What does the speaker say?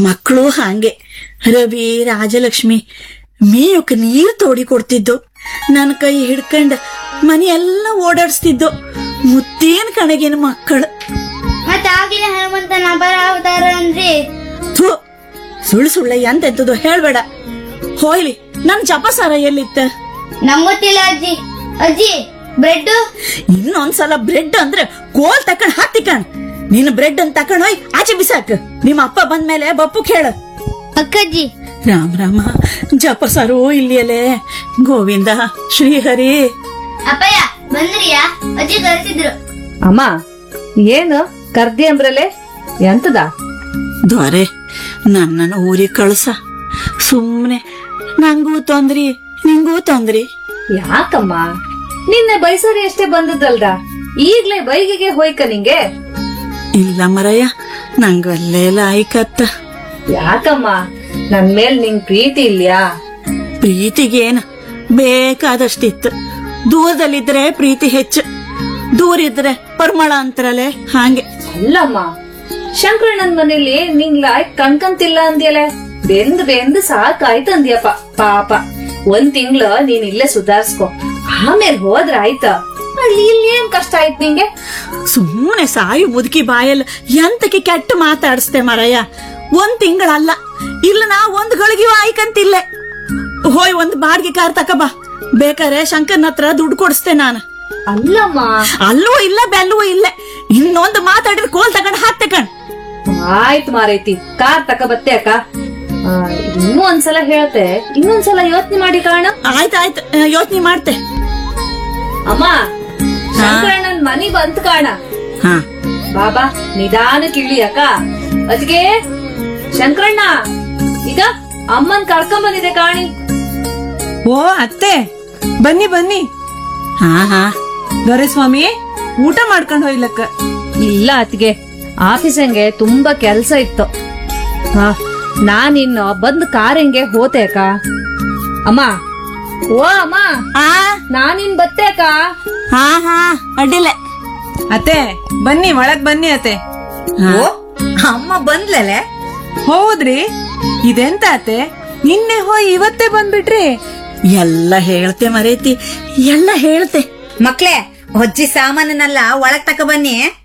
ಮಕ್ಕಳು ಹಾಗೆ ರವಿ ರಾಜಲಕ್ಷ್ಮಿ ಮೇಯಕ್ಕೆ ನೀರು ತೋಡಿ ಕೊಡ್ತಿದ್ದು ನನ್ನ ಕೈ ಹಿಡ್ಕಂಡ್ ಮನೆಯೆಲ್ಲ ಓಡಾಡಿಸ್ತಿದ್ದು ಮುತ್ತೇನ್ ಕಣಗಿನ ಮಕ್ಕಳು ಮತ್ತ ಆಗಿನ ಹನುಮಂತನ ಅಪರ ಅವತಾರ ಅಂದ್ರಿ ಥು ಸುಳ್ಳು ಸುಳ್ಳ ಎಂತೆಂತದ್ದು ಹೇಳ್ಬೇಡ ಹೋಯ್ಲಿ ನನ್ ಜಪಸಾರ ಎಲ್ಲಿತ್ತ ನಂಗ್ ಗೊತ್ತಿಲ್ಲ ಅಜ್ಜಿ ಅಜ್ಜಿ ಬ್ರೆಡ್ ಇನ್ನೊಂದ್ಸಲ ಬ್ರೆಡ್ ಅಂದ್ರೆ ಕೋಲ್ ತಕೊಂಡ್ ಹಾಕ್ತಿಕಣ್ ನೀನು ಬ್ರೆಡ್ ಅಂತ ತಕೊಂಡ್ ಹೋಯ್ ಆಚೆ ಬಿಸಾಕ್ ನಿಮ್ಮ ಅಪ್ಪ ಬಂದ್ಮೇಲೆ ಬಪ್ಪು ಕೇಳ ಅಕ್ಕಜ್ಜಿ ರಾಮ ರಾಮ ಜಪಸಾರು ಇಲ್ಲಿಯಲೇ ಗೋವಿಂದ ಶ್ರೀಹರಿ ಅಪ್ಪಯ್ಯ ಬಂದ್ರಿಯಾ ಅಜ್ಜಿ ಕರೆಸಿದ್ರು ಅಮ್ಮ ಏನು ಕರ್ದಿ ಅಂಬ್ರಲೆ ಎಂತದ ದ್ವಾರೆ ನನ್ನನ್ನು ಊರಿಗೆ ಕಳ್ಸ ಸುಮ್ನೆ ನಂಗೂ ತೊಂದ್ರಿ ನಿಂಗೂ ತೊಂದ್ರಿ ಯಾಕಮ್ಮ ನಿನ್ನೆ ಬೈಸರಿ ಅಷ್ಟೇ ಬಂದದ್ದಲ್ದ ಈಗ್ಲೇ ಬೈಗಿಗೆ ಹೋಯ್ಕ ನಿಂಗೆ ಇಲ್ಲ ಮರಯ್ಯ ನಂಗಲ್ಲೇ ಲಾಯ್ಕತ್ತ ಯಾಕಮ್ಮ ನನ್ ಮೇಲ್ ನಿಂಗ್ ಪ್ರೀತಿ ಇಲ್ಯಾ ಪ್ರೀತಿಗೇನು ಬೇಕಾದಷ್ಟಿತ್ತು ದೂರದಲ್ಲಿದ್ರೆ ಪ್ರೀತಿ ಹೆಚ್ಚು ದೂರ ಇದ್ರೆ ಪರಿಮಳ ಅಂತಾರಲೆ ಹಾಗೆ ಅಲ್ಲಮ್ಮ ಶಂಕರಣ್ಣನ್ ಮನೇಲಿ ನಿಂಗ್ ಲಾಯ್ಕ್ ಕಣ್ಕಂತಿಲ್ಲ ಅಂದ್ಯಲೆ ಬೆಂದ್ ಬೆಂದ್ ಸಾಕಾಯ್ತು ಅಂದ್ಯಪ್ಪ ಪಾಪ ಒಂದ್ ತಿಂಗ್ಳು ನೀನ್ ಇಲ್ಲೇ ಸುಧಾರ್ಸ್ಕೊ ಆಮೇಲೆ ಹೋದ್ರ ಆಯ್ತಾ ಅಲ್ಲಿ ಇಲ್ಲಿ ಏನ್ ಕಷ್ಟ ಆಯ್ತು ನಿಂಗೆ ಸುಮ್ಮನೆ ಸಾಯು ಮುದುಕಿ ಬಾಯಲ್ಲಿ ಎಂತಕ್ಕೆ ಕೆಟ್ಟ ಮಾತಾಡಿಸ್ತೆ ಮರಯ್ಯ ಒಂದ್ ತಿಂಗಳಲ್ಲ ಇಲ್ಲ ನಾ ಒಂದ್ ಗಳಿಗೆ ಆಯ್ಕಂತಿಲ್ಲ ಹೋಯ್ ಒಂದ್ ಬಾಡ್ಗೆ ಕಾರ್ ತಕ ಬಾ ಬೇಕಾರೆ ಶಂಕರ್ನ ಹತ್ರ ದುಡ್ಡು ಕೊಡಿಸ್ತೆ ನಾನು ಅಲ್ಲಮ್ಮ ಅಲ್ಲೂ ಇಲ್ಲ ಬೆಲ್ಲೂ ಇಲ್ಲ ಇನ್ನೊಂದು ಮಾತಾಡಿದ್ರೆ ಕೋಲ್ ತಗೊಂಡ್ ಹಾಕ್ ತಕೊಂಡ್ ಆಯ್ತು ಮಾರೈತಿ ಕಾರ್ ತಕ ಬತ್ತೆ ಅಕ್ಕ ಆ, ಇನ್ನೂ ಒಂದ್ಸಲ ಹೇಳ್ತೆ ಇನ್ನೊಂದ್ಸಲ ಯೋಚನೆ ಮಾಡಿ ಕಾರಣ ಆಯ್ತಾಯ್ತು ಯೋಚನೆ ಮಾಡ್ತೆ ಅಮ್ಮ ಶಂಕರಣ್ಣನ್ ಮನಿ ಬಂತ್ ಕಾಣ ಹಾ ಬಾಬಾ ನಿಧಾನ ಕಿಳಿ ಅಕ್ಕ ಅದಕ್ಕೆ ಶಂಕರಣ್ಣ ಈಗ ಅಮ್ಮನ್ ಕರ್ಕೊಂಡ್ ಬಂದಿದೆ ಕಾಣಿ ಓ ಅತ್ತೆ ಬನ್ನಿ ಬನ್ನಿ ಹಾ ಹಾ ದೊರೆಸ್ವಾಮಿ ಊಟ ಮಾಡ್ಕೊಂಡು ಹೋಯ್ಲಕ್ಕ ಇಲ್ಲ ಅತ್ಗೆ ಆಫೀಸಂಗೆ ತುಂಬಾ ಕೆಲ್ಸ ಇತ್ತು ಹಾ ನಾನಿನ್ನು ಬಂದ್ ಕಾರಂಗೆ ಹೋತೆ ಅಕ್ಕ ಅಮ್ಮ ಓ ಅಮ್ಮ ಆ ನಾನಿನ್ ಬತ್ತೆ ಅಕ್ಕ ಹಾ ಹಾ ಅಡ್ಡಿಲ್ಲ ಅತ್ತೆ ಬನ್ನಿ ಒಳಗ್ ಬನ್ನಿ ಅತ್ತೆ ಹಾ. ಅಮ್ಮ ಬಂದ್ಲಲೆ ಹೌದ್ರಿ ಇದೆಂತ ಅತ್ತೆ ನಿನ್ನೆ ಹೋಯ್ ಇವತ್ತೇ ಬಂದ್ಬಿಟ್ರಿ ಎಲ್ಲ ಹೇಳ್ತೆ ಮರೇತಿ ಎಲ್ಲ ಹೇಳ್ತೆ ಮಕ್ಳೇ ಅಜ್ಜಿ ಸಾಮಾನನ್ನೆಲ್ಲ ಒಳಗ್ ತಕ ಬನ್ನಿ